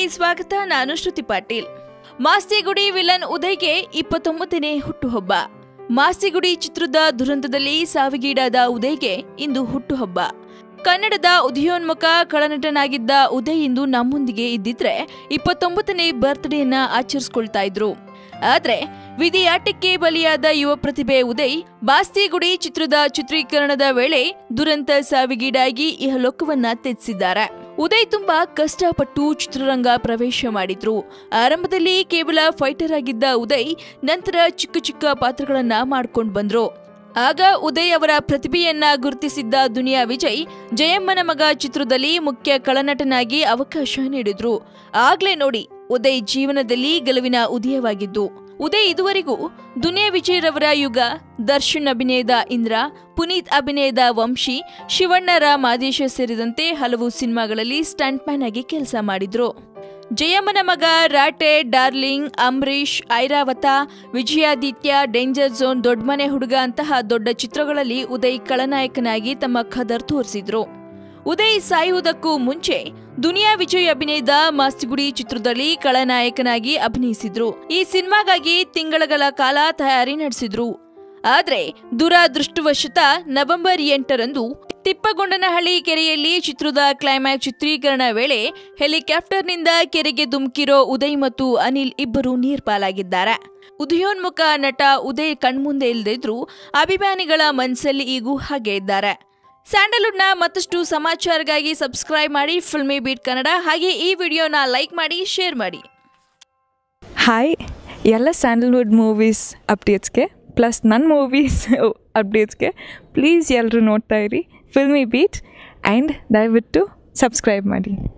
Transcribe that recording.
ಸ್ವಾಗತ ನಾನು ಶ್ರುತಿ ಪಾಟೀಲ್ ಮಾಸ್ತಿಗುಡಿ ವಿಲನ್ ಉದಯ್ಗೆ ಇಪ್ಪತ್ತೊಂಬತ್ತನೇ ಹುಟ್ಟುಹಬ್ಬ ಮಾಸ್ತಿಗುಡಿ ಚಿತ್ರದ ದುರಂತದಲ್ಲಿ ಸಾವಿಗೀಡಾದ ಉದಯ್ಗೆ ಇಂದು ಹುಟ್ಟುಹಬ್ಬ ಕನ್ನಡದ ಉದಯೋನ್ಮುಖ ಖಳನಟನಾಗಿದ್ದ ಉದಯ್ ಇಂದು ನಮ್ಮೊಂದಿಗೆ ಇದ್ದಿದ್ರೆ ಇಪ್ಪತ್ತೊಂಬತ್ತನೇ ಬರ್ತ್ಡೇಯನ್ನ ಆಚರಿಸ್ಕೊಳ್ತಾ ಇದ್ರು ಆದ್ರೆ ವಿಧಿಯಾಟಕ್ಕೆ ಬಲಿಯಾದ ಯುವ ಪ್ರತಿಭೆ ಉದಯ್ ಬಾಸ್ತಿಗುಡಿ ಚಿತ್ರದ ಚಿತ್ರೀಕರಣದ ವೇಳೆ ದುರಂತ ಸಾವಿಗೀಡಾಗಿ ಇಹಲೋಕವನ್ನ ತ್ಯಜಿಸಿದ್ದಾರೆ ಉದಯ್ ತುಂಬಾ ಕಷ್ಟಪಟ್ಟು ಚಿತ್ರರಂಗ ಪ್ರವೇಶ ಮಾಡಿದ್ರು ಆರಂಭದಲ್ಲಿ ಕೇವಲ ಫೈಟರ್ ಆಗಿದ್ದ ಉದಯ್ ನಂತರ ಚಿಕ್ಕ ಚಿಕ್ಕ ಪಾತ್ರಗಳನ್ನ ಮಾಡ್ಕೊಂಡು ಬಂದ್ರು ಆಗ ಉದಯ್ ಅವರ ಪ್ರತಿಭೆಯನ್ನ ಗುರುತಿಸಿದ್ದ ದುನಿಯಾ ವಿಜಯ್ ಜಯಮ್ಮನ ಮಗ ಚಿತ್ರದಲ್ಲಿ ಮುಖ್ಯ ಖಳನಟನಾಗಿ ಅವಕಾಶ ನೀಡಿದ್ರು ಆಗ್ಲೇ ನೋಡಿ ಉದಯ್ ಜೀವನದಲ್ಲಿ ಗೆಲುವಿನ ಉದಯವಾಗಿದ್ದು ಉದಯ್ ಇದುವರೆಗೂ ದುನಿಯಾ ವಿಜಯ್ ರವರ ಯುಗ ದರ್ಶನ್ ಅಭಿನಯದ ಇಂದ್ರ ಪುನೀತ್ ಅಭಿನಯದ ವಂಶಿ ಶಿವಣ್ಣರ ಮಾದೇಶ ಸೇರಿದಂತೆ ಹಲವು ಸಿನಿಮಾಗಳಲ್ಲಿ ಸ್ಟಂಟ್ ಮ್ಯಾನ್ ಆಗಿ ಕೆಲಸ ಮಾಡಿದ್ರು ಜಯಮ್ಮನ ಮಗ Raate darling Ambareesh Airavata Vijayaditya danger zone Doddmane Hudga ಅಂತಹ ದೊಡ್ಡ ಚಿತ್ರಗಳಲ್ಲಿ ಉದಯ್ ಖಳನಾಯಕನಾಗಿ ತಮ್ಮ ಖದರ್ ತೋರಿಸಿದ್ರು ಉದಯ್ ಸಾಯುವುದಕ್ಕೂ ಮುಂಚೆ ದುನಿಯಾ ವಿಜಯ್ ಅಭಿನಯದ ಮಾಸ್ತಿಗುಡಿ ಚಿತ್ರದಲ್ಲಿ ಖಳನಾಯಕನಾಗಿ ಅಭಿನಯಿಸಿದ್ರು ಈ ಸಿನಿಮಾಗಾಗಿ ತಿಂಗಳಗಳ ಕಾಲ ತಯಾರಿ ನಡೆಸಿದ್ರು ಆದ್ರೆ ದುರಾದೃಷ್ಟವಶತ ನವೆಂಬರ್ ಎಂಟರಂದು ತಿಪ್ಪಗೊಂಡನಹಳ್ಳಿ ಕೆರೆಯಲ್ಲಿ ಚಿತ್ರದ ಕ್ಲೈಮ್ಯಾಕ್ಸ್ ಚಿತ್ರೀಕರಣ ವೇಳೆ ಹೆಲಿಕಾಪ್ಟರ್ನಿಂದ ಕೆರೆಗೆ ಧುಮುಕಿರೋ ಉದಯ್ ಮತ್ತು ಅನಿಲ್ ಇಬ್ಬರು ನೀರ್ಪಾಲಾಗಿದ್ದಾರೆ ಉದಯೋನ್ಮುಖ ನಟ ಉದಯ್ ಕಣ್ಮುಂದೆ ಇಲ್ಲದಿದ್ರು ಅಭಿಮಾನಿಗಳ ಮನಸ್ಸಲ್ಲಿ ಈಗೂ ಹಾಗೆ ಇದ್ದಾರೆ ಸ್ಯಾಂಡಲ್ವುಡ್ನ ಮತ್ತಷ್ಟು ಸಮಾಚಾರಗಾಗಿ ಸಬ್ಸ್ಕ್ರೈಬ್ ಮಾಡಿ ಫಿಲ್ಮಿ ಬೀಟ್ ಕನ್ನಡ ಹಾಗೆ ಈ ವಿಡಿಯೋನ ಲೈಕ್ ಮಾಡಿ ಶೇರ್ ಮಾಡಿ ಹಾಯ್ ಎಲ್ಲ ಸ್ಯಾಂಡಲ್ವುಡ್ ಮೂವೀಸ್ ಅಪ್ಡೇಟ್ಸ್ಗೆ ಪ್ಲಸ್ ನನ್ನ ಮೂವೀಸ್ ಅಪ್ಡೇಟ್ಸ್ಗೆ ಪ್ಲೀಸ್ ಎಲ್ಲರೂ ನೋಡ್ತಾ ಇರಿ ಫಿಲ್ಮಿ ಬೀಟ್ ಆ್ಯಂಡ್ ದಯವಿಟ್ಟು ಸಬ್ಸ್ಕ್ರೈಬ್ ಮಾಡಿ